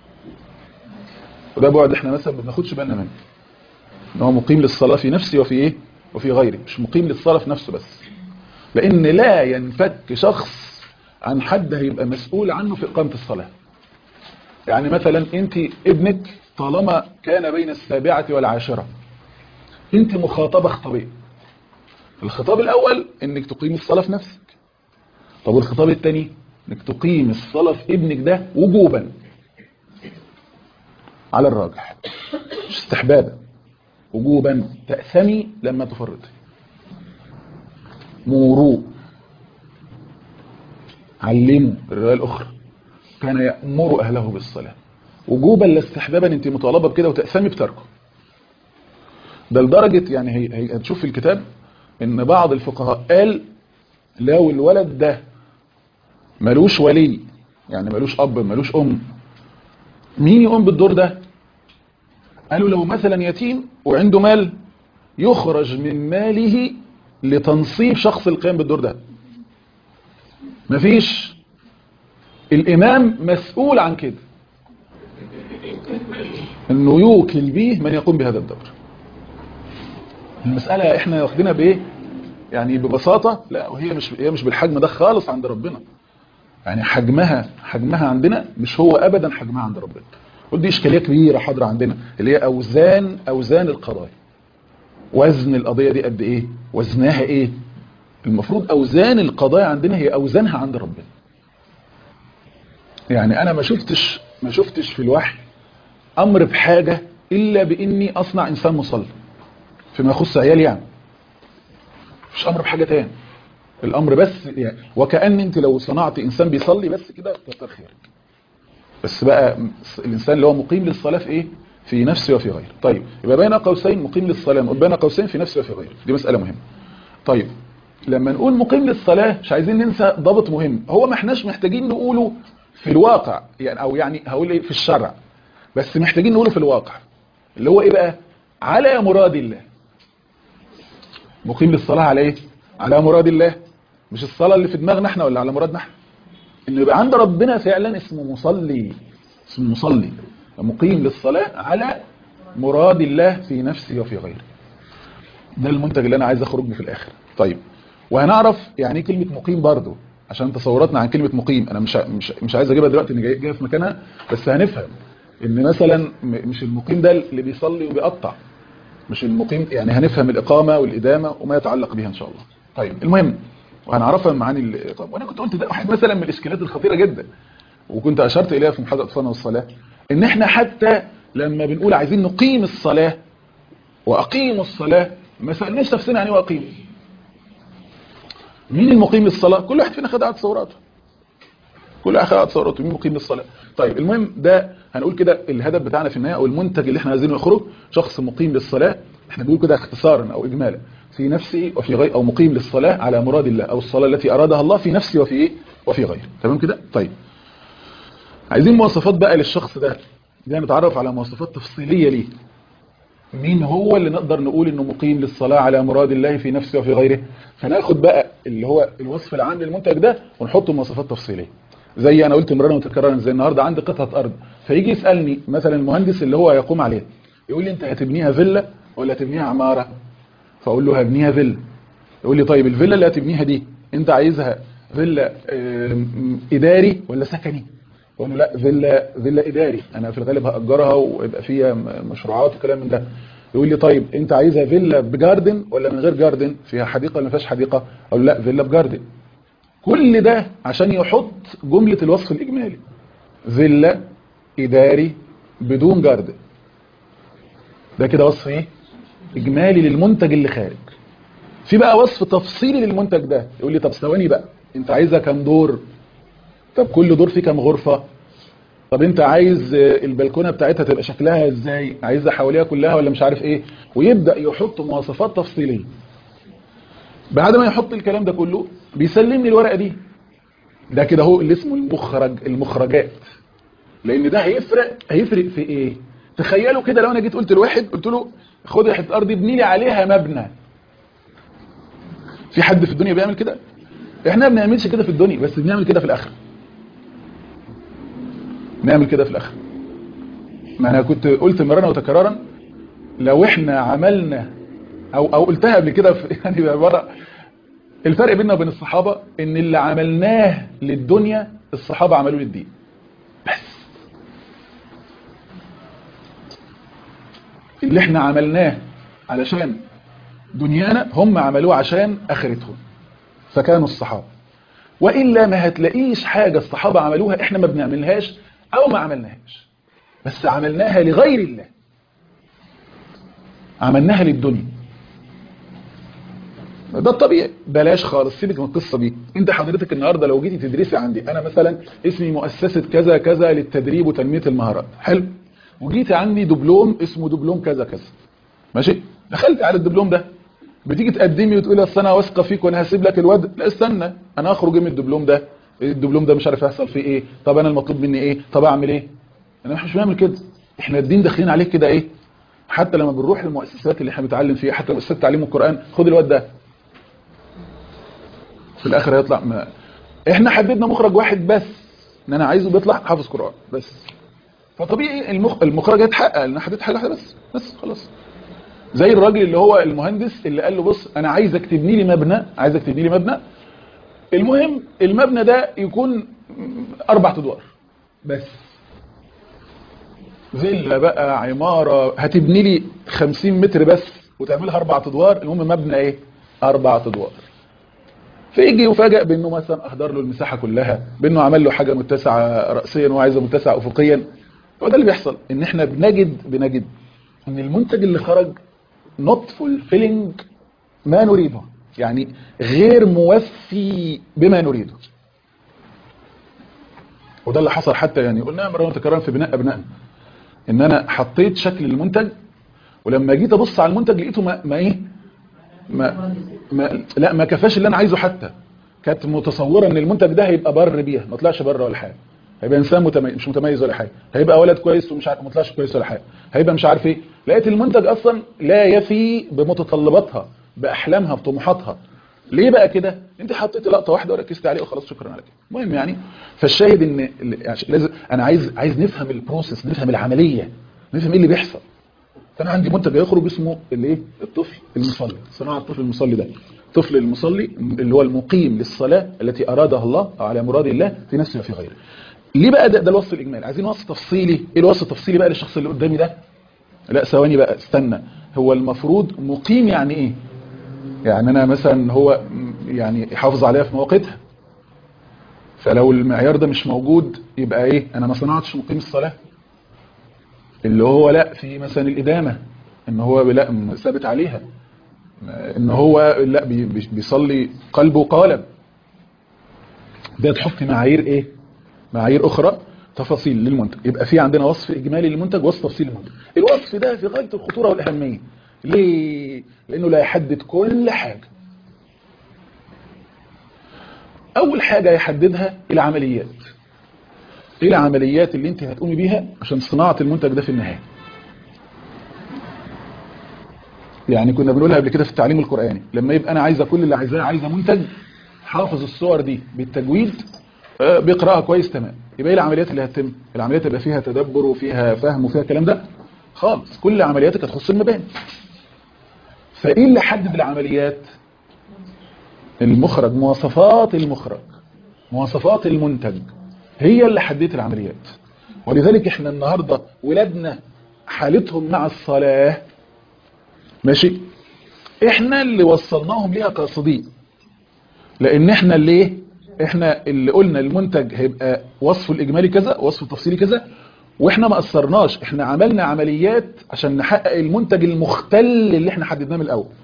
وده بعد احنا مثلا ما بناخدش بالنا منه ان هو مقيم للصلاة في نفسي وفي ايه وفي غيري مش مقيم للصلاة في نفسه بس لان لا ينفك شخص عن حد هيبقى مسؤول عنه في اقامة الصلاة يعني مثلا انت ابنك طالما كان بين السابعة والعاشرة انت مخاطبة خطابين الخطاب الاول انك تقيم الصلاة في نفسك طب والخطاب الثاني انك تقيم الصلاة في ابنك ده وجوبا على الراجح مش استحبابا وجوبا تأثمي لما تفرطي موروه علموا الرواية الأخرى كان يأمر أهله بالصلاة وجوبا لا استحبابا انت مطالبة بكده وتأثمي بتركه ده لدرجة يعني هي هي هتشوف في الكتاب ان بعض الفقهاء قال لو الولد ده ملوش ولي يعني ملوش اب ملوش ام مين يقوم بالدور ده قالوا لو مثلا يتيم وعنده مال يخرج من ماله لتنصيب شخص القيام بالدور ده مفيش الامام مسؤول عن كده انه يوكل به من يقوم بهذا الدور المسألة احنا واخدينها بايه يعني ببساطة لا وهي مش هي مش بالحجم ده خالص عند ربنا يعني حجمها حجمها عندنا مش هو ابدا حجمها عند ربنا ودي اشكاليه كبيره حاضره عندنا اللي هي اوزان اوزان القضايا وزن القضيه دي قد ايه وزنها ايه المفروض اوزان القضايا عندنا هي اوزانها عند ربنا يعني انا ما شفتش ما شفتش في الوحي امر بحاجه الا باني اصنع انسان مصلي فيما يخص عيالي يعني مش امر بحاجه تاني الامر بس يعني وكأن انت لو صنعت انسان بيصلي بس كده كتر خيرك بس بقى الانسان اللي هو مقيم للصلاه في ايه في نفسه وفي غيره طيب يبقى بين قوسين مقيم للصلاه بين قوسين في نفسه وفي غيره دي مساله مهمه طيب لما نقول مقيم للصلاه مش عايزين ننسى ضابط مهم هو ما احناش محتاجين نقوله في الواقع يعني او يعني هقول ايه في الشرع بس محتاجين نقوله في الواقع اللي هو ايه بقى على مراد الله مقيم للصلاه على ايه على مراد الله مش الصلاه اللي في دماغنا احنا ولا على مرادنا احنا انه يبقى عند ربنا فعلا اسمه مصلي اسمه مصلي مقيم للصلاة على مراد الله في نفسه وفي غيره ده المنتج اللي انا عايز اخرج به في الاخر طيب وهنعرف يعني ايه كلمه مقيم برضو عشان تصوراتنا عن كلمه مقيم انا مش مش مش عايز اجيبها دلوقتي ان جايه جاي في مكانها بس هنفهم ان مثلا مش المقيم ده اللي بيصلي وبيقطع مش المقيم يعني هنفهم الاقامه والادامه وما يتعلق بها ان شاء الله طيب المهم وهنعرفها معاني الإقامة وانا كنت قلت ده واحد مثلا من الاشكالات الخطيره جدا وكنت اشرت اليها في محاضره اطفالنا والصلاه ان احنا حتى لما بنقول عايزين نقيم الصلاه واقيموا الصلاه ما سالناش نفسنا يعني واقيم مين المقيم للصلاه كل واحد فينا خد عدد تصوراته كل واحد خد عدد تصوراته مين مقيم للصلاه طيب المهم ده هنقول كده الهدف بتاعنا في النهايه او المنتج اللي احنا عايزينه يخرج شخص مقيم للصلاه احنا بنقول كده اختصارا او اجمالا في نفسه وفي غير او مقيم للصلاه على مراد الله او الصلاه التي ارادها الله في نفسه وفي ايه وفي غيره تمام كده طيب عايزين مواصفات بقى للشخص ده ده نتعرف على مواصفات تفصيليه ليه مين هو اللي نقدر نقول انه مقيم للصلاه على مراد الله في نفسه وفي غيره فناخد بقى اللي هو الوصف العام للمنتج ده ونحط مواصفات تفصيليه زي انا قلت مرارا وتكرارا زي النهارده عندي قطعه ارض فيجي يسالني مثلا المهندس اللي هو يقوم عليها يقول لي انت هتبنيها فيلا ولا هتبنيها عماره فاقول له هبنيها فيلا يقول لي طيب الفيلا اللي هتبنيها دي انت عايزها فيلا اداري ولا سكني اقول له لا فيلا فيلا اداري انا في الغالب هاجرها ويبقى فيها مشروعات وكلام من ده يقول لي طيب انت عايزها فيلا بجاردن ولا من غير جاردن فيها حديقه ولا ما فيهاش حديقه اقول لا فيلا بجاردن كل ده عشان يحط جمله الوصف الاجمالي فيلا اداري بدون جاردن ده كده وصف ايه اجمالي للمنتج اللي خارج في بقى وصف تفصيلي للمنتج ده يقول لي طب ثواني بقى انت عايزها كام دور طب كل دور فيه كام غرفه طب انت عايز البلكونه بتاعتها تبقى شكلها ازاي عايزها حواليها كلها ولا مش عارف ايه ويبدا يحط مواصفات تفصيليه بعد ما يحط الكلام ده كله بيسلمني الورقه دي ده كده هو اللي اسمه المخرج المخرجات لان ده هيفرق هيفرق في ايه تخيلوا كده لو انا جيت قلت لواحد قلت له خد حته ارض ابني لي عليها مبنى في حد في الدنيا بيعمل كده احنا ما بنعملش كده في الدنيا بس بنعمل كده في الاخره نعمل كده في الاخره ما انا كنت قلت مرارا وتكرارا لو احنا عملنا او او قلتها قبل كده يعني بعباره الفرق بيننا وبين الصحابه ان اللي عملناه للدنيا الصحابه عملوه للدين بس اللي احنا عملناه علشان دنيانا هم عملوه عشان اخرتهم فكانوا الصحابة وإلا ما هتلاقيش حاجة الصحابة عملوها احنا ما بنعملهاش او ما عملناهاش بس عملناها لغير الله عملناها للدنيا ده الطبيعي بلاش خالص سيبك من القصه دي انت حضرتك النهارده لو جيتي تدرسي عندي انا مثلا اسمي مؤسسه كذا كذا للتدريب وتنميه المهارات حلو وجيتي عندي دبلوم اسمه دبلوم كذا كذا ماشي دخلت على الدبلوم ده بتيجي تقدمي وتقولي اصل انا واثقه فيك وانا هسيب لك الواد لا استنى انا هخرج من الدبلوم ده الدبلوم ده مش عارف هيحصل فيه ايه طب انا المطلوب مني ايه طب اعمل ايه انا مش بنعمل كده احنا الدين داخلين عليه كده ايه حتى لما بنروح المؤسسات اللي احنا بنتعلم فيها حتى مؤسسات تعليم القران خد الواد ده في الاخر هيطلع ما احنا حددنا مخرج واحد بس ان انا عايزه بيطلع حافظ قران بس فطبيعي المخ... المخرج هيتحقق لان حددت حاجه واحده بس بس خلاص زي الراجل اللي هو المهندس اللي قال له بص انا عايزك تبني لي مبنى عايزك تبني لي مبنى المهم المبنى ده يكون اربع ادوار بس فيلا بقى عمارة هتبني لي 50 متر بس وتعملها اربع ادوار المهم مبنى ايه اربع ادوار فيجي يفاجئ بانه مثلا اهدر له المساحه كلها بانه عمل له حاجه متسعه راسيا وعايزه متسعه افقيا هو ده اللي بيحصل ان احنا بنجد بنجد ان المنتج اللي خرج not fulfilling ما نريده يعني غير موفي بما نريده وده اللي حصل حتى يعني قلنا مرة وتكررا في بناء أبنائنا ان انا حطيت شكل المنتج ولما جيت ابص على المنتج لقيته ما, ما ايه ما, ما لا ما كفاش اللي انا عايزه حتى كانت متصوره ان المنتج ده هيبقى بر بيها ما طلعش بره ولا حاجه هيبقى انسان متميز مش متميز ولا حاجه هيبقى ولد كويس ومش عارف ما طلعش كويس ولا حاجه هيبقى مش عارف ايه لقيت المنتج اصلا لا يفي بمتطلباتها باحلامها بطموحاتها ليه بقى كده انت حطيت لقطه واحده وركزت عليه وخلاص شكرا على كده المهم يعني فالشاهد ان لازم انا عايز عايز نفهم البروسيس نفهم العمليه نفهم ايه اللي بيحصل فانا عندي منتج يخرج اسمه الايه الطفل المصلي صناعه الطفل المصلي ده الطفل المصلي اللي هو المقيم للصلاه التي ارادها الله او على مراد الله في نفسه وفي غيره ليه بقى ده, ده الوصف الاجمالي عايزين وصف تفصيلي ايه الوصف التفصيلي بقى للشخص اللي قدامي ده لا ثواني بقى استنى هو المفروض مقيم يعني ايه يعني انا مثلا هو يعني يحافظ عليها في مواقيتها فلو المعيار ده مش موجود يبقى ايه انا ما صنعتش مقيم الصلاه اللي هو لا في مثلا الادامه ان هو لا ثابت عليها ان هو لا بيصلي قلبه قالب ده تحط معايير ايه معايير اخرى تفاصيل للمنتج يبقى في عندنا وصف اجمالي للمنتج ووصف تفصيلي للمنتج الوصف ده في غايه الخطوره والاهميه ليه لانه لا يحدد كل حاجه اول حاجه يحددها العمليات ايه العمليات اللي انت هتقومي بيها عشان صناعه المنتج ده في النهايه يعني كنا بنقولها قبل كده في التعليم القرآني لما يبقى أنا عايزة كل اللي عايزاه عايزة منتج حافظ الصور دي بالتجويد بيقرأها كويس تمام يبقى ايه العمليات اللي هتتم العمليات يبقى فيها تدبر وفيها فهم وفيها الكلام ده خالص كل عملياتك هتخص المباني فايه اللي حدد العمليات المخرج مواصفات المخرج مواصفات المنتج هي اللي حددت العمليات ولذلك احنا النهاردة ولادنا حالتهم مع الصلاة ماشي احنا اللي وصلناهم ليها قاصدين لان احنا اللي ايه احنا اللي قلنا المنتج هيبقى وصفه الاجمالي كذا وصفه التفصيلي كذا واحنا ما قصرناش احنا عملنا عمليات عشان نحقق المنتج المختل اللي احنا حددناه من الاول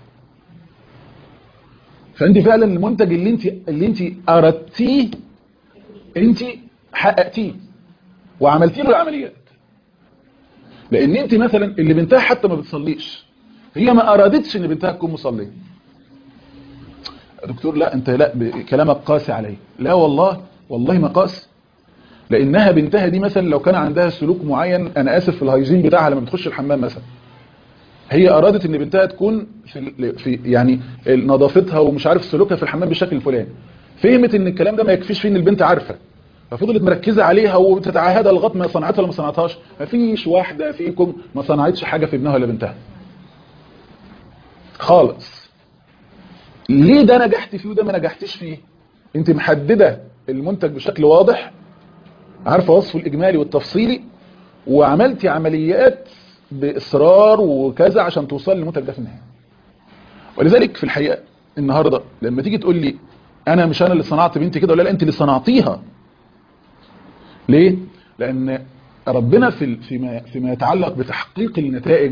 فانت فعلا المنتج اللي انت اللي انت اردتيه انت حققتيه وعملتي له العمليات لان انت مثلا اللي بنتها حتى ما بتصليش هي ما ارادتش ان بنتها تكون مصليه دكتور لا انت لا كلامك قاسي علي لا والله والله ما قاسي لانها بنتها دي مثلا لو كان عندها سلوك معين انا اسف في الهيجين بتاعها لما بتخش الحمام مثلا هي ارادت ان بنتها تكون في, في يعني نظافتها ومش عارف سلوكها في الحمام بالشكل الفلاني فهمت ان الكلام ده ما يكفيش في ان البنت عارفه ففضلت مركزه عليها وتتعاهدها لغايه ما صنعتها ولا ما صنعتهاش ما فيش واحده فيكم ما صنعتش حاجه في ابنها ولا بنتها خالص ليه ده نجحت فيه وده ما نجحتش فيه انت محدده المنتج بشكل واضح عارفه وصفه الاجمالي والتفصيلي وعملتي عمليات باصرار وكذا عشان توصل للمنتج ده في النهايه ولذلك في الحقيقه النهارده لما تيجي تقول لي انا مش انا اللي صنعت بنتي كده ولا لا انت اللي صنعتيها ليه لان ربنا في فيما فيما يتعلق بتحقيق النتائج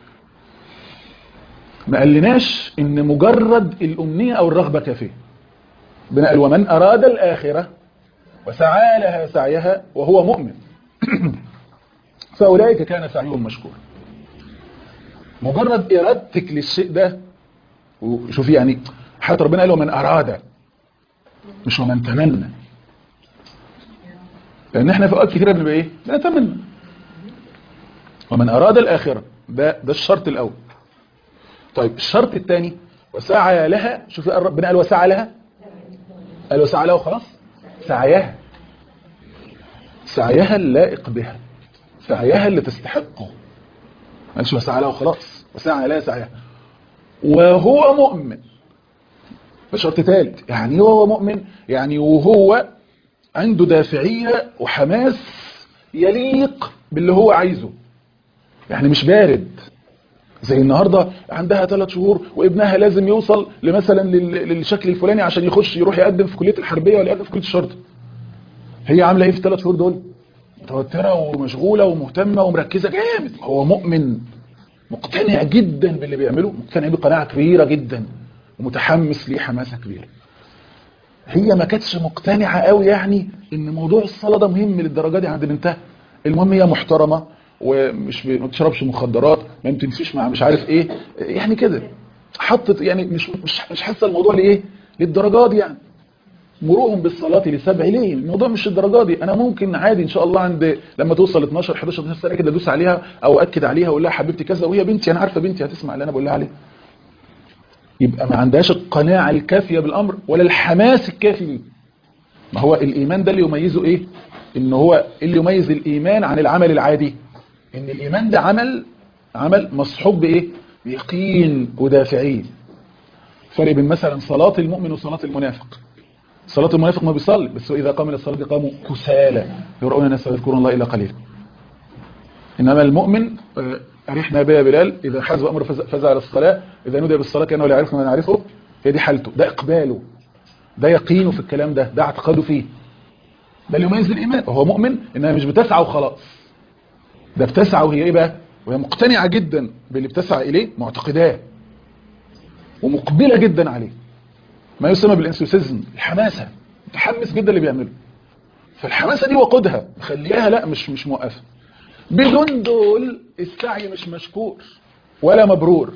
ما قالناش ان مجرد الامنيه او الرغبه كافيه ربنا قال ومن اراد الاخره وسعى لها سعيها وهو مؤمن فاولئك كان سعيهم مشكورا مجرد ارادتك للشيء ده وشوفي يعني حتى ربنا قال ومن اراد مش ومن تمنى لان احنا في اوقات كتيره بنبقى ايه بنتمنى ومن اراد الاخره ده ده الشرط الاول طيب الشرط الثاني وسعى لها شوفي ربنا قال وسعى لها قال وسعى لها وخلاص سعيها سعيها اللائق بها سعيها اللي تستحقه قالش وسعى لها وخلاص وسعى لها سعيها وهو مؤمن بشرط ثالث يعني هو مؤمن يعني وهو عنده دافعية وحماس يليق باللي هو عايزه يعني مش بارد زي النهاردة عندها ثلاث شهور وابنها لازم يوصل لمثلا للشكل الفلاني عشان يخش يروح يقدم في كلية الحربية ولا يقدم في كلية الشرطة هي عاملة ايه في الثلاث شهور دول متوترة ومشغولة ومهتمة ومركزة جامد هو مؤمن مقتنع جدا باللي بيعمله مقتنع بقناعة كبيرة جدا ومتحمس ليه حماسة كبيرة هي ما كانتش مقتنعة قوي يعني ان موضوع الصلاة ده مهم للدرجة دي عند بنتها المهم هي محترمة ومش ما بتشربش مخدرات ما بتمشيش مع مش عارف ايه يعني كده حطت يعني مش مش مش حاسه الموضوع لايه للدرجه دي يعني مرورهم بالصلاه لسبع ليه الموضوع مش الدرجه دي انا ممكن عادي ان شاء الله عند لما توصل 12 11 12 سنه كده ادوس عليها او اكد عليها واقول لها حبيبتي كذا وهي بنتي انا عارفه بنتي هتسمع اللي انا بقول لها عليه يبقى ما عندهاش القناعه الكافيه بالامر ولا الحماس الكافي ليه ما هو الايمان ده اللي يميزه ايه ان هو اللي يميز الايمان عن العمل العادي ان الايمان ده عمل عمل مصحوب بايه بيقين ودافعيه فرق بين مثلا صلاه المؤمن وصلاه المنافق صلاه المنافق ما بيصلي بس اذا قام الى الصلاه قاموا كسالى يرؤون الناس يذكرون الله الا قليلا انما المؤمن ارحنا بها بلال اذا حزب امر فزع على الصلاه اذا نودي بالصلاه كانه لا يعرف ما نعرفه هي دي حالته ده اقباله ده يقينه في الكلام ده ده اعتقاده فيه ده اللي يميز الايمان وهو مؤمن انها مش بتسعى وخلاص ده بتسعى وهي ايه بقى وهي مقتنعه جدا باللي بتسعى اليه معتقداه ومقبله جدا عليه ما يسمى بالانسوسيزم الحماسه متحمس جدا اللي بيعمله فالحماسه دي وقودها مخليها لا مش مش موقفه بدون دول السعي مش مشكور ولا مبرور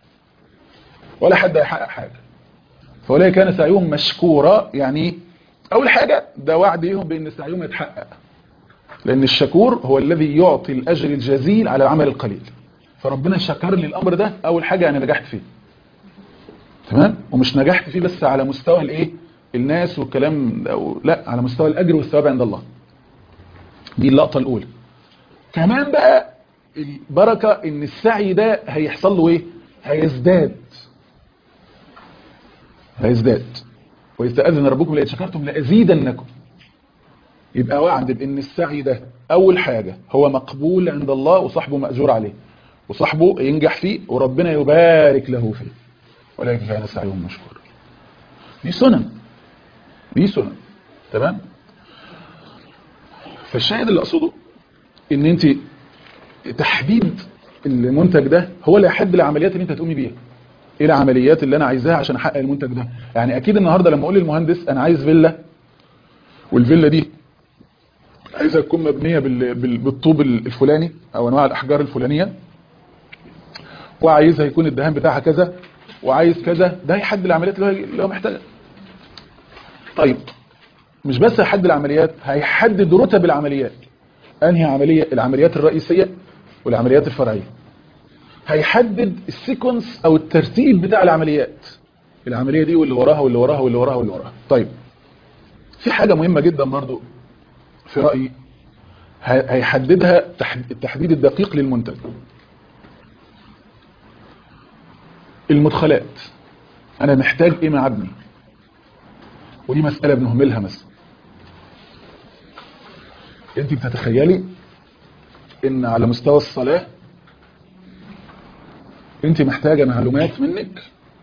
ولا حد هيحقق حاجه فاولئك كان سعيهم مشكورا يعني اول حاجه ده وعد ليهم بان سعيهم يتحقق لأن الشكور هو الذي يعطي الأجر الجزيل على العمل القليل فربنا شكر لي الأمر ده أول حاجة أنا نجحت فيه تمام ومش نجحت فيه بس على مستوى الإيه الناس والكلام أو لا على مستوى الأجر والثواب عند الله دي اللقطة الأولى كمان بقى البركة إن السعي ده هيحصل له إيه هيزداد هيزداد وإذ تأذن ربكم لئن شكرتم لأزيدنكم يبقى وعد بان السعي ده اول حاجة هو مقبول عند الله وصاحبه مأجور عليه وصاحبه ينجح فيه وربنا يبارك له فيه ولكن كان سعيهم مشكور دي سنن دي سنن تمام فالشاهد اللي اقصده ان انت تحديد المنتج ده هو اللي يحدد العمليات اللي انت هتقومي بيها ايه العمليات اللي انا عايزاها عشان احقق المنتج ده يعني اكيد النهارده لما اقول للمهندس انا عايز فيلا والفيلا دي عايزها تكون مبنية بالطوب الفلاني او انواع الاحجار الفلانية وعايزها يكون الدهان بتاعها كذا وعايز كذا ده يحدد العمليات اللي هو محتاجها طيب مش بس هيحدد العمليات هيحدد رتب العمليات انهي عملية العمليات الرئيسية والعمليات الفرعية هيحدد السيكونس او الترتيب بتاع العمليات العملية دي واللي وراها واللي وراها واللي وراها واللي وراها طيب في حاجة مهمة جدا برضو في رأيي هيحددها التحديد الدقيق للمنتج المدخلات انا محتاج ايه مع ابني ودي مسألة بنهملها مثلا انت بتتخيلي ان على مستوى الصلاة انت محتاجة معلومات منك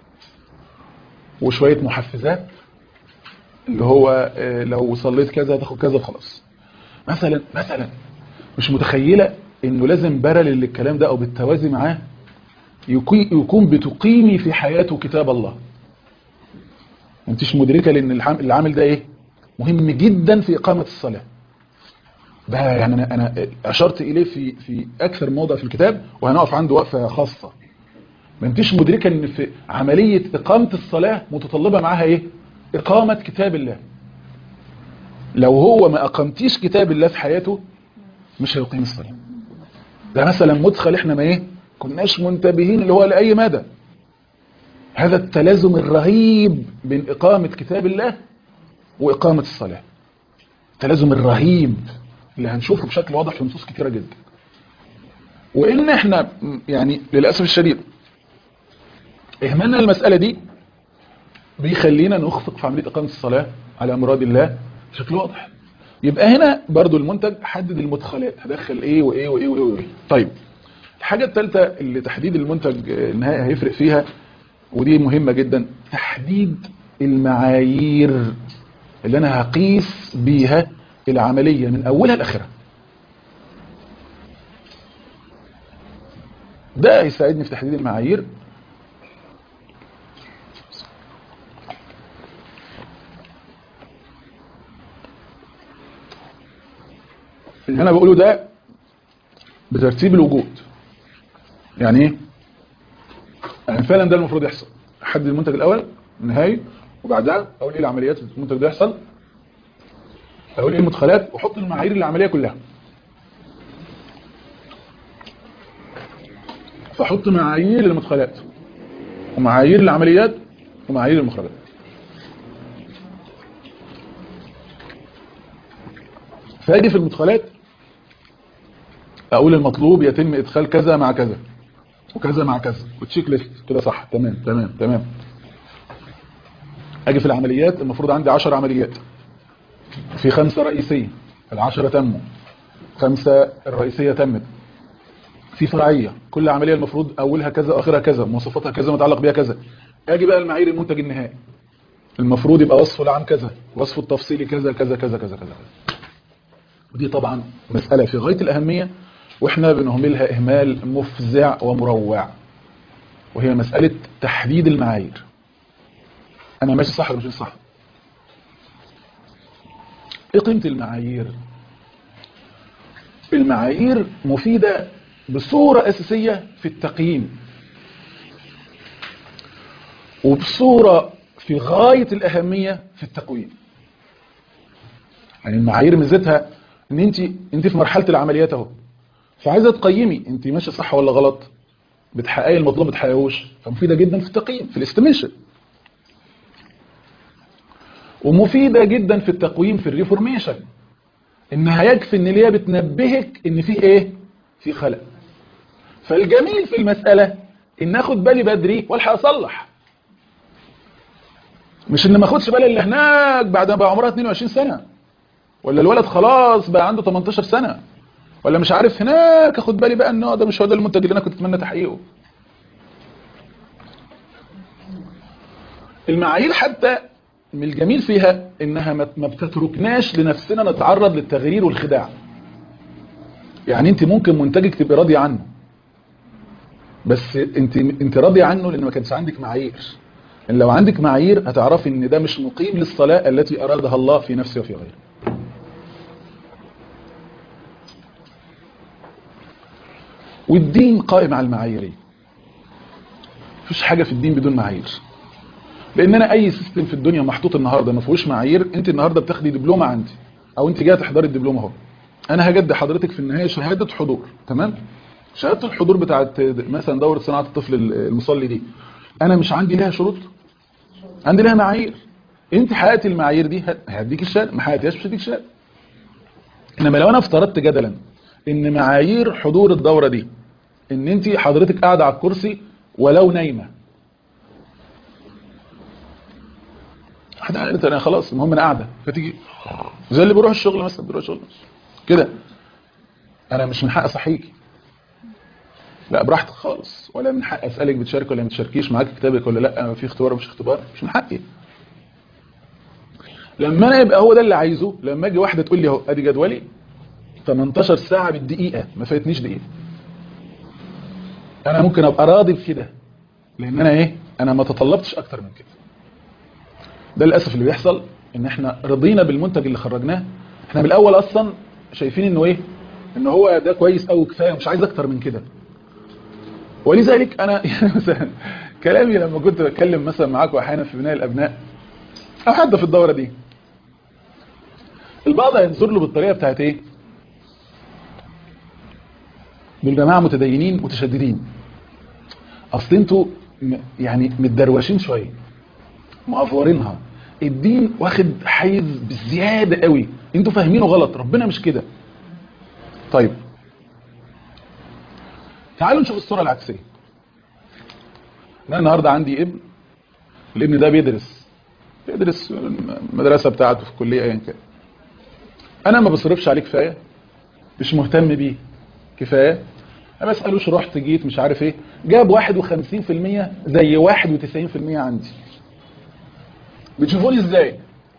وشوية محفزات اللي هو آه، لو صليت كذا تاخد كذا خلاص مثلا مثلا مش متخيلة انه لازم برل للكلام ده او بالتوازي معاه يكون يكون بتقيمي في حياته كتاب الله انتش مدركة لان العام- العامل ده ايه مهم جدا في اقامة الصلاة ده يعني انا انا اشرت اليه في في اكثر موضع في الكتاب وهنقف عنده وقفة خاصة ما انتش مدركة ان في عملية اقامة الصلاة متطلبة معاها ايه اقامة كتاب الله لو هو ما اقامتيش كتاب الله في حياته مش هيقيم الصلاة ده مثلا مدخل احنا ما ايه كناش منتبهين اللي هو لأي مدى هذا التلازم الرهيب بين إقامة كتاب الله وإقامة الصلاة التلازم الرهيب اللي هنشوفه بشكل واضح في نصوص كتيرة جدا وإن احنا م- يعني للأسف الشديد إهمالنا المسألة دي بيخلينا نخفق في عملية إقامة الصلاة على مراد الله بشكل واضح يبقى هنا برضو المنتج حدد المدخلات هدخل ايه وايه وايه وايه, وإيه. طيب الحاجة الثالثة اللي تحديد المنتج آه، النهائي هيفرق فيها ودي مهمة جدا تحديد المعايير اللي انا هقيس بيها العملية من اولها لاخرها ده هيساعدني في تحديد المعايير اللي انا بقوله ده بترتيب الوجود يعني ايه يعني فعلا ده المفروض يحصل احدد المنتج الاول النهائي وبعدها اقول ايه العمليات اللي المنتج ده يحصل اقول ايه المدخلات واحط المعايير العمليه كلها فاحط معايير المدخلات ومعايير العمليات ومعايير المخرجات فاجي في المدخلات اقول المطلوب يتم ادخال كذا مع كذا وكذا مع كذا وتشيك ليست كده صح تمام تمام تمام اجي في العمليات المفروض عندي 10 عمليات في خمسة رئيسية العشرة تموا خمسة الرئيسية تمت في فرعية كل عملية المفروض اولها كذا واخرها كذا مواصفاتها كذا متعلق بيها كذا اجي بقى المعايير المنتج النهائي المفروض يبقى وصفه العام كذا وصفه التفصيلي كذا كذا كذا كذا كذا, كذا. ودي طبعا مسألة في غاية الأهمية واحنا بنهملها إهمال مفزع ومروع وهي مسألة تحديد المعايير أنا ماشي صح ولا مش صح إيه قيمة المعايير المعايير مفيدة بصورة أساسية في التقييم وبصورة في غاية الأهمية في التقويم يعني المعايير ميزتها ان انت انت في مرحله العمليات اهو فعايزه تقيمي انت ماشيه صح ولا غلط بتحققي المطلوب ما بتحققوش فمفيده جدا في التقييم في الاستيميشن ومفيده جدا في التقويم في الريفورميشن انها يكفي ان هي بتنبهك ان في ايه في خلل فالجميل في المساله ان اخد بالي بدري والحق اصلح مش ان ما اخدش بالي اللي هناك بعد ما بقى عمرها 22 سنه ولا الولد خلاص بقى عنده 18 سنة ولا مش عارف هناك اخد بالي بقى ان هو ده مش هو ده المنتج اللي انا كنت اتمنى تحقيقه المعايير حتى من الجميل فيها انها ما ما بتتركناش لنفسنا نتعرض للتغيير والخداع يعني انت ممكن منتجك تبقى راضي عنه بس انت انت راضي عنه لان ما كانش عندك معايير ان لو عندك معايير هتعرفي ان ده مش مقيم للصلاة التي ارادها الله في نفسه وفي غيره والدين قائم على المعايير مفيش حاجة في الدين بدون معايير لان انا اي سيستم في الدنيا محطوط النهارده ما فيهوش معايير انت النهارده بتاخدي دبلومه عندي او انت جايه تحضري الدبلومه اهو انا هجد حضرتك في النهايه شهاده حضور تمام شهاده الحضور بتاعت مثلا دوره صناعه الطفل المصلي دي انا مش عندي لها شروط عندي لها معايير انت حققتي المعايير دي هديك الشهاده ما حققتيهاش مش هديك الشهاده انما لو انا افترضت جدلا ان معايير حضور الدوره دي ان انت حضرتك قاعده على الكرسي ولو نايمه حد قالت انا خلاص المهم انا قاعده فتيجي زي اللي بيروح الشغل مثلا بيروح الشغل كده انا مش من حق اصحيكي لا براحتك خالص ولا من حق اسالك بتشارك ولا ما بتشاركيش معاك كتابك ولا لا في اختبار مش اختبار مش من حقي لما انا يبقى هو ده اللي عايزه لما اجي واحده تقول لي اهو ادي جدولي 18 ساعه بالدقيقه ما فاتنيش دقيقه انا ممكن ابقى راضي بكده لان انا ايه انا ما تطلبتش اكتر من كده ده للاسف اللي بيحصل ان احنا رضينا بالمنتج اللي خرجناه احنا من الاول اصلا شايفين انه ايه ان هو ده كويس قوي كفايه مش عايز اكتر من كده ولذلك انا يعني مثلا كلامي لما كنت بتكلم مثلا معاكم احيانا في بناء الابناء او حتى في الدوره دي البعض هينظر له بالطريقه بتاعت ايه دول جماعه متدينين متشددين اصل انتوا م- يعني متدروشين شويه مقفورينها الدين واخد حيز بزياده قوي انتوا فاهمينه غلط ربنا مش كده طيب تعالوا نشوف الصوره العكسيه انا النهارده عندي ابن الابن ده بيدرس بيدرس المدرسه بتاعته في الكليه ايا كان انا ما بصرفش عليه كفايه مش مهتم بيه كفايه ما بسالوش رحت جيت مش عارف ايه جاب 51% زي 91% عندي بتشوفوني ازاي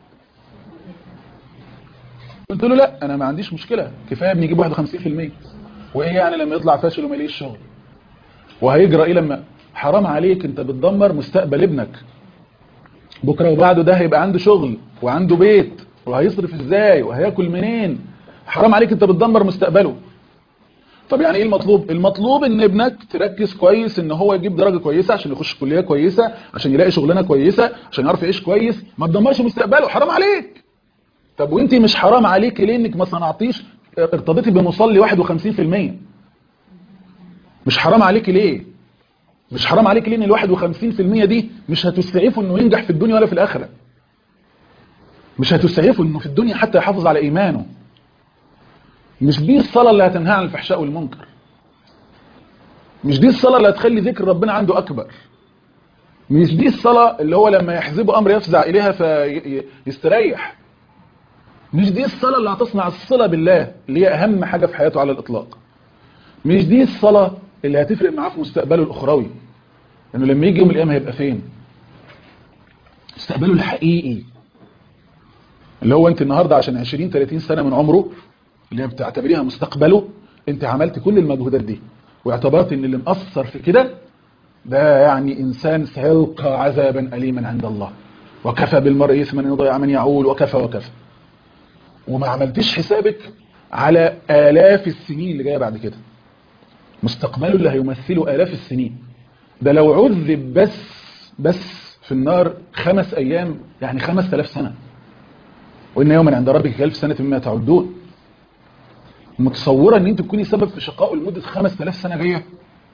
قلت له لا انا ما عنديش مشكله كفايه ابني يجيب 51% وايه يعني لما يطلع فاشل وما يلاقيش شغل وهيجرى ايه لما حرام عليك انت بتدمر مستقبل ابنك بكره وبعده ده هيبقى عنده شغل وعنده بيت وهيصرف ازاي وهياكل منين حرام عليك انت بتدمر مستقبله طب يعني ايه المطلوب المطلوب ان ابنك تركز كويس ان هو يجيب درجه كويسه عشان يخش كليه كويسه عشان يلاقي شغلانه كويسه عشان يعرف يعيش كويس ما تدمرش مستقبله حرام عليك طب وانت مش حرام عليك ليه انك ما صنعتيش ارتضيتي بمصلي 51% مش حرام عليك ليه مش حرام عليك ليه ان ال 51% دي مش هتسعفه انه ينجح في الدنيا ولا في الاخره مش هتسعفه انه في الدنيا حتى يحافظ على ايمانه مش دي الصلاة اللي هتنهى عن الفحشاء والمنكر مش دي الصلاة اللي هتخلي ذكر ربنا عنده أكبر مش دي الصلاة اللي هو لما يحزبه أمر يفزع إليها فيستريح مش دي الصلاة اللي هتصنع الصلة بالله اللي هي أهم حاجة في حياته على الإطلاق مش دي الصلاة اللي هتفرق معاه في مستقبله الأخروي لأنه لما يجي يوم القيامة هيبقى فين مستقبله الحقيقي اللي هو أنت النهاردة عشان 20 30 سنة من عمره اللي بتعتبريها مستقبله انت عملت كل المجهودات دي واعتبرت ان اللي مأثر في كده ده يعني انسان سيلقى عذابا اليما عند الله وكفى بالمرء اثما ان يضيع من يعول وكفى وكفى وما عملتش حسابك على آلاف السنين اللي جايه بعد كده مستقبله اللي هيمثله آلاف السنين ده لو عذب بس بس في النار خمس ايام يعني خمس آلاف سنة وإن يوما عند ربك كألف سنة مما تعدون متصورة ان انت تكوني سبب في شقائه لمدة 5000 سنة جاية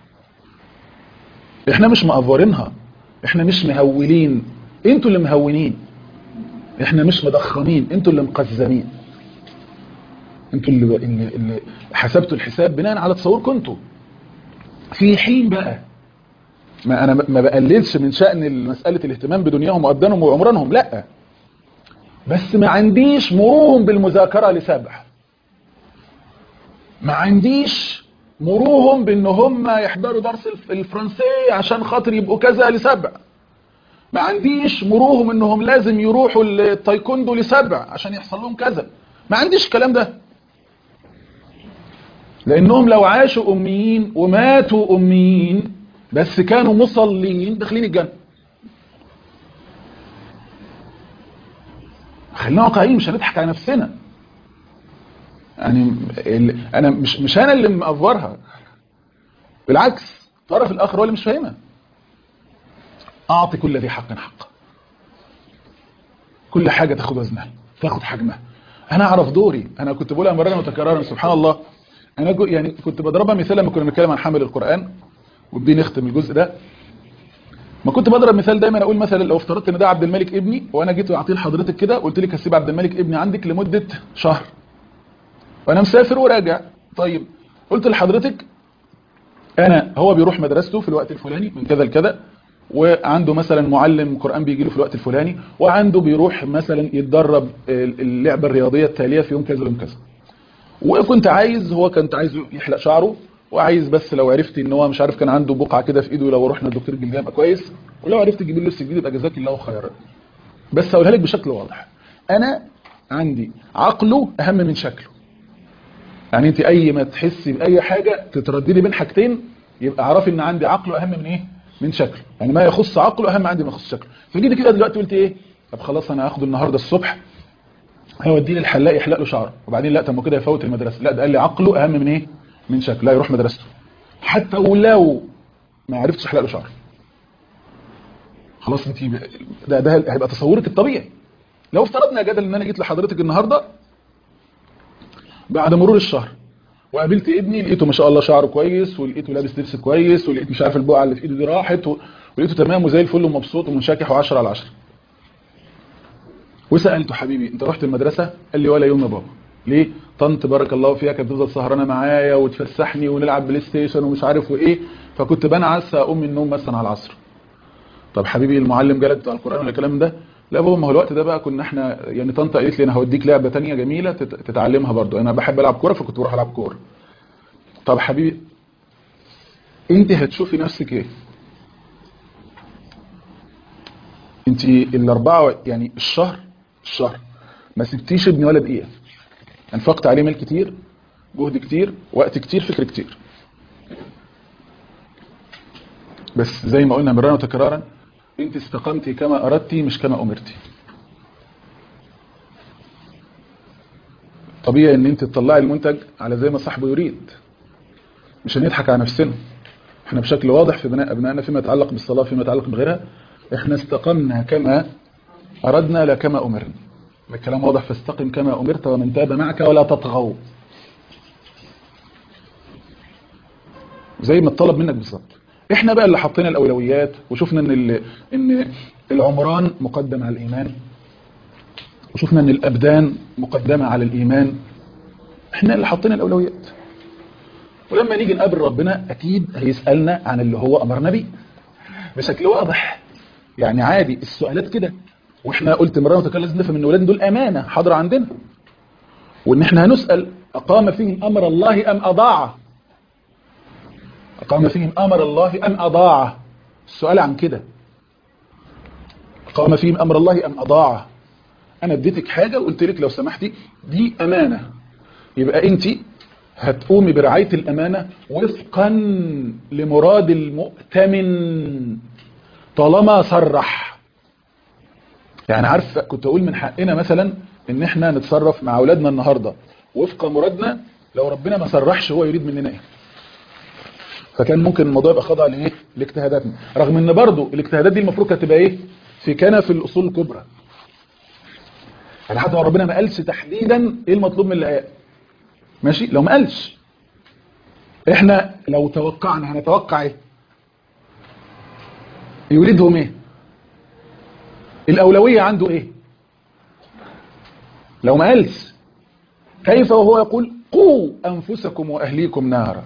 احنا مش مقفورينها احنا مش مهولين انتوا اللي مهونين احنا مش مضخمين انتوا اللي مقزمين انتوا اللي, اللي, اللي حسبتوا الحساب بناء على تصوركم انتوا في حين بقى ما انا ما بقللش من شأن مسألة الاهتمام بدنياهم وابدانهم وعمرانهم لا بس ما عنديش مروهم بالمذاكرة لسبع ما عنديش مروهم بان هم يحضروا درس الفرنسية عشان خاطر يبقوا كذا لسبع ما عنديش مروهم انهم لازم يروحوا التايكوندو لسبع عشان يحصل لهم كذا ما عنديش الكلام ده لانهم لو عاشوا اميين وماتوا اميين بس كانوا مصلين داخلين الجنة خلينا واقعيين مش هنضحك على نفسنا يعني انا مش مش انا اللي مقفرها بالعكس الطرف الاخر هو اللي مش فاهمها اعطي كل ذي حق حقه كل حاجه تاخد وزنها تاخد حجمها انا اعرف دوري انا كنت بقولها مرة متكررا سبحان الله انا يعني كنت بضربها مثال لما كنا بنتكلم عن حمل القران وبدي نختم الجزء ده ما كنت بضرب مثال دايما اقول مثلا لو افترضت ان ده عبد الملك ابني وانا جيت اعطيه لحضرتك كده قلت لك هسيب عبد الملك ابني عندك لمده شهر وانا مسافر وراجع طيب قلت لحضرتك انا هو بيروح مدرسته في الوقت الفلاني من كذا لكذا وعنده مثلا معلم قرآن بيجي له في الوقت الفلاني وعنده بيروح مثلا يتدرب اللعبة الرياضية التالية في يوم كذا ويوم كذا وكنت عايز هو كنت عايز يحلق شعره وعايز بس لو عرفت ان هو مش عارف كان عنده بقعه كده في ايده لو رحنا الدكتور الجلديه يبقى كويس ولو عرفت تجيب له لبس جديد يبقى جزاك الله خيرا بس هقولها لك بشكل واضح انا عندي عقله اهم من شكله يعني انت اي ما تحسي باي حاجه تترددي بين حاجتين يبقى اعرفي ان عندي عقله اهم من ايه من شكله يعني ما يخص عقله اهم عندي ما يخص شكله فجيت كده دلوقتي قلت ايه طب خلاص انا هاخده النهارده الصبح هيوديه للحلاق يحلق له شعره وبعدين لا طب ما كده يفوت المدرسه لا ده قال لي عقله اهم من ايه من شكله لا يروح مدرسته حتى ولو ما عرفتش احلق له شعره خلاص انت ده ده هيبقى تصورك الطبيعي لو افترضنا جدل ان انا جيت لحضرتك النهارده بعد مرور الشهر وقابلت ابني لقيته ما شاء الله شعره كويس ولقيته لابس لبس كويس ولقيت مش عارف البقعه اللي في ايده دي راحت و- ولقيته تمام وزي الفل ومبسوط ومنشكح و10 على 10 وسالته حبيبي انت رحت المدرسه قال لي ولا يوم يا بابا ليه طنط بارك الله فيها كانت بتفضل سهرانه معايا وتفسحني ونلعب بلاي ستيشن ومش عارف وايه فكنت بنعس اقوم من النوم مثلا على العصر طب حبيبي المعلم جالك بتاع القران ولا الكلام ده لا بابا ما هو الوقت ده بقى كنا احنا يعني طنط قالت لي انا هوديك لعبه تانية جميله تت- تتعلمها برضو انا بحب العب كوره فكنت بروح العب كوره طب حبيبي انت هتشوفي نفسك ايه انت الاربعه يعني الشهر الشهر ما سبتيش ابني ولا دقيقه انفقت عليه مال كتير جهد كتير وقت كتير فكر كتير بس زي ما قلنا مرارا وتكرارا انت استقمتي كما اردتي مش كما امرتي طبيعي ان انت تطلعي المنتج على زي ما صاحبه يريد مش هنضحك على نفسنا احنا بشكل واضح في بناء ابنائنا فيما يتعلق بالصلاه فيما يتعلق بغيرها احنا استقمنا كما اردنا لا كما امرنا الكلام واضح فاستقم كما امرت ومن تاب معك ولا تطغوا زي ما اتطلب منك بالظبط احنا بقى اللي حطينا الاولويات وشفنا ان ال- ان العمران مقدم على الايمان وشفنا ان الابدان مقدمه على الايمان احنا اللي حطينا الاولويات ولما نيجي نقابل ربنا اكيد هيسالنا عن اللي هو امرنا بيه بشكل واضح يعني عادي السؤالات كده واحنا قلت مرة وتكرر لازم نفهم ان اولادنا دول امانه حاضره عندنا وان احنا هنسال اقام فيهم امر الله ام اضاعه أقام فيهم أمر الله أم أضاعه السؤال عن كده أقام فيهم أمر الله أم أضاعه أنا اديتك حاجة وقلت لك لو سمحتي دي أمانة يبقى أنت هتقومي برعاية الأمانة وفقا لمراد المؤتمن طالما صرح يعني عارف كنت أقول من حقنا مثلا إن إحنا نتصرف مع أولادنا النهاردة وفق مرادنا لو ربنا ما صرحش هو يريد مننا إيه فكان ممكن الموضوع يبقى خاضع لايه لاجتهاداتنا رغم ان برضو الاجتهادات دي المفروض كانت تبقى ايه في كنف الاصول الكبرى يعني حتى لو ربنا ما قالش تحديدا ايه المطلوب من الايات ماشي لو ما قالش احنا لو توقعنا هنتوقع ايه يريدهم ايه الاولويه عنده ايه لو ما قالش كيف وهو يقول قوا انفسكم واهليكم نارا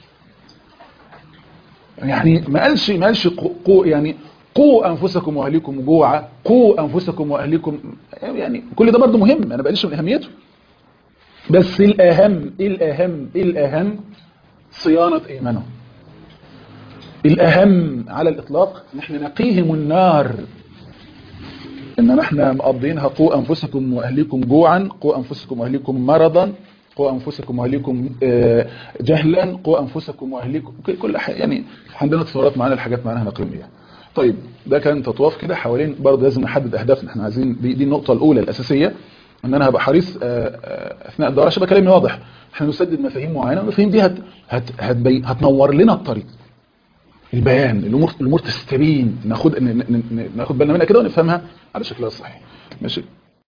يعني ما قالش ما قالش قو يعني قوا انفسكم واهليكم جوعا قوا انفسكم واهليكم يعني كل ده برضه مهم انا بقلش من اهميته بس الاهم ايه الاهم ايه الاهم صيانه ايمانهم الاهم على الاطلاق ان احنا نقيهم النار انما احنا مقضينها قوا انفسكم واهليكم جوعا قوا انفسكم واهليكم مرضا قوا انفسكم واهليكم آه، جهلا قوا انفسكم واهليكم كل- كل حاجه يعني عندنا تصورات معانا الحاجات معانا هنقيم بيها طيب ده كان تطواف كده حوالين برضه لازم نحدد اهدافنا احنا عايزين دي, دي النقطه الاولى الاساسيه ان انا هبقى حريص آه، آه، اثناء الدوره عشان يبقى كلامي واضح احنا نسدد مفاهيم معينه والمفاهيم دي هت هت هتبي هتنور لنا الطريق البيان الامور الامور تستبين ناخد ن- ن- ن- ناخد بالنا منها كده ونفهمها على شكلها الصحيح ماشي